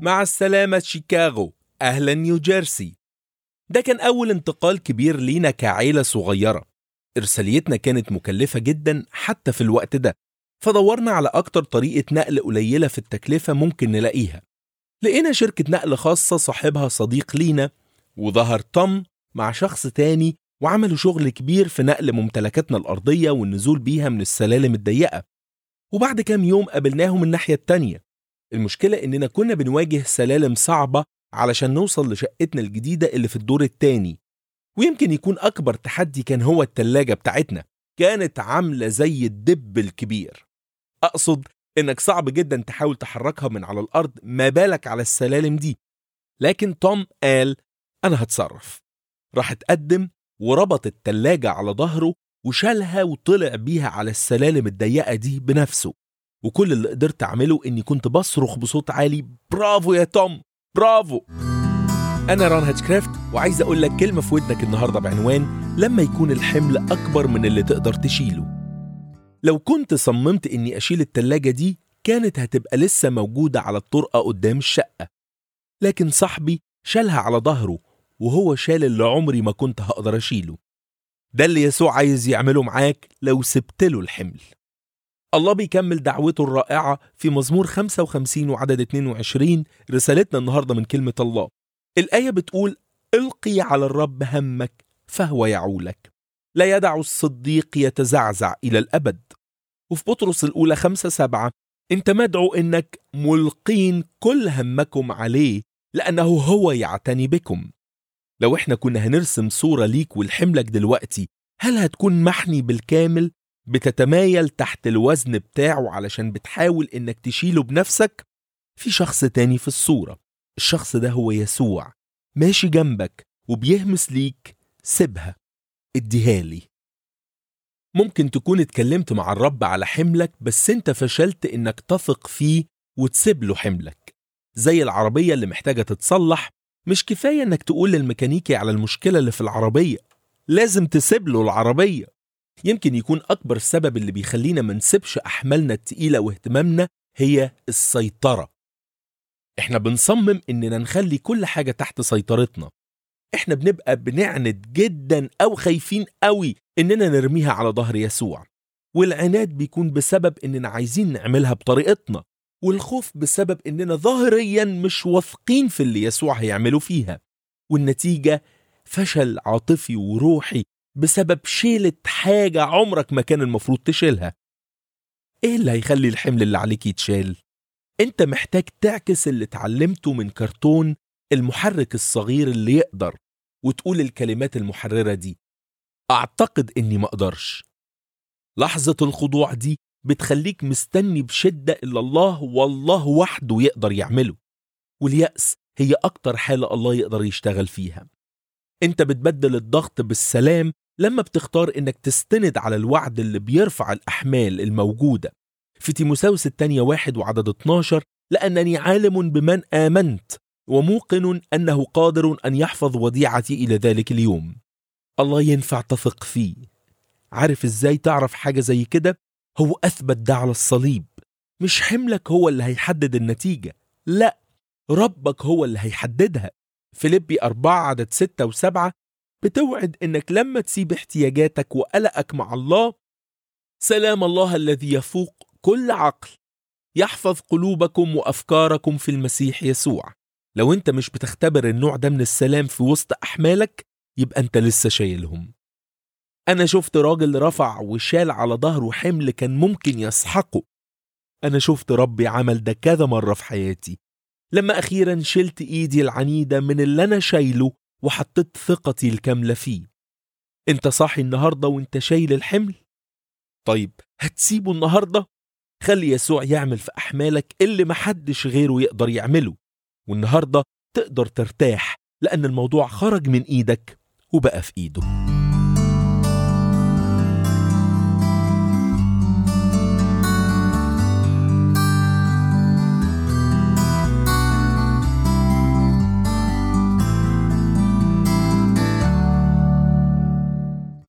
مع السلامة شيكاغو أهلا نيوجيرسي ده كان أول انتقال كبير لينا كعيلة صغيرة إرساليتنا كانت مكلفة جدا حتى في الوقت ده فدورنا على أكتر طريقة نقل قليلة في التكلفة ممكن نلاقيها لقينا شركة نقل خاصة صاحبها صديق لينا وظهر توم مع شخص تاني وعملوا شغل كبير في نقل ممتلكاتنا الأرضية والنزول بيها من السلالم الضيقة وبعد كام يوم قابلناهم الناحية التانية المشكلة إننا كنا بنواجه سلالم صعبة علشان نوصل لشقتنا الجديدة اللي في الدور التاني ويمكن يكون أكبر تحدي كان هو التلاجة بتاعتنا كانت عاملة زي الدب الكبير أقصد إنك صعب جدا تحاول تحركها من على الأرض ما بالك على السلالم دي لكن توم قال أنا هتصرف راح اتقدم وربط التلاجة على ظهره وشالها وطلع بيها على السلالم الضيقة دي بنفسه وكل اللي قدرت أعمله إني كنت بصرخ بصوت عالي برافو يا توم برافو أنا ران هاتشكرافت وعايز أقول لك كلمة في ودنك النهاردة بعنوان لما يكون الحمل أكبر من اللي تقدر تشيله لو كنت صممت إني أشيل التلاجة دي كانت هتبقى لسه موجودة على الطرقة قدام الشقة لكن صاحبي شالها على ظهره وهو شال اللي عمري ما كنت هقدر أشيله ده اللي يسوع عايز يعمله معاك لو سبت له الحمل الله بيكمل دعوته الرائعة في مزمور 55 وعدد 22 رسالتنا النهاردة من كلمة الله الآية بتقول القي على الرب همك فهو يعولك لا يدع الصديق يتزعزع إلى الأبد وفي بطرس الأولى خمسة سبعة أنت مدعو إنك ملقين كل همكم عليه لأنه هو يعتني بكم لو إحنا كنا هنرسم صورة ليك ولحملك دلوقتي هل هتكون محني بالكامل بتتمايل تحت الوزن بتاعه علشان بتحاول إنك تشيله بنفسك في شخص تاني في الصورة الشخص ده هو يسوع ماشي جنبك وبيهمس ليك سيبها اديها لي ممكن تكون اتكلمت مع الرب على حملك بس انت فشلت انك تثق فيه وتسيب له حملك زي العربية اللي محتاجة تتصلح مش كفاية انك تقول للميكانيكي على المشكلة اللي في العربية لازم تسيب له العربية يمكن يكون أكبر سبب اللي بيخلينا ما نسيبش أحمالنا التقيلة واهتمامنا هي السيطرة احنا بنصمم اننا نخلي كل حاجة تحت سيطرتنا احنا بنبقى بنعند جدا او خايفين قوي اننا نرميها على ظهر يسوع والعناد بيكون بسبب اننا عايزين نعملها بطريقتنا والخوف بسبب اننا ظاهريا مش واثقين في اللي يسوع هيعمله فيها والنتيجة فشل عاطفي وروحي بسبب شيلة حاجة عمرك ما كان المفروض تشيلها ايه اللي هيخلي الحمل اللي عليك يتشال؟ انت محتاج تعكس اللي اتعلمته من كرتون المحرك الصغير اللي يقدر وتقول الكلمات المحررة دي أعتقد إني ما أقدرش لحظة الخضوع دي بتخليك مستني بشدة إلا الله والله وحده يقدر يعمله واليأس هي أكتر حالة الله يقدر يشتغل فيها أنت بتبدل الضغط بالسلام لما بتختار إنك تستند على الوعد اللي بيرفع الأحمال الموجودة في تيموساوس الثانية واحد وعدد 12 لأنني عالم بمن آمنت وموقن أنه قادر أن يحفظ وديعتي إلى ذلك اليوم الله ينفع تثق فيه عارف إزاي تعرف حاجة زي كده؟ هو أثبت ده على الصليب مش حملك هو اللي هيحدد النتيجة لا ربك هو اللي هيحددها فيليبي أربعة عدد ستة وسبعة بتوعد إنك لما تسيب احتياجاتك وقلقك مع الله سلام الله الذي يفوق كل عقل يحفظ قلوبكم وأفكاركم في المسيح يسوع لو انت مش بتختبر النوع ده من السلام في وسط أحمالك يبقى انت لسه شايلهم أنا شفت راجل رفع وشال على ظهره حمل كان ممكن يسحقه أنا شفت ربي عمل ده كذا مرة في حياتي لما أخيرا شلت إيدي العنيدة من اللي أنا شايله وحطيت ثقتي الكاملة فيه أنت صاحي النهاردة وأنت شايل الحمل؟ طيب هتسيبه النهاردة؟ خلي يسوع يعمل في أحمالك اللي محدش غيره يقدر يعمله والنهاردة تقدر ترتاح لأن الموضوع خرج من إيدك وبقى في إيده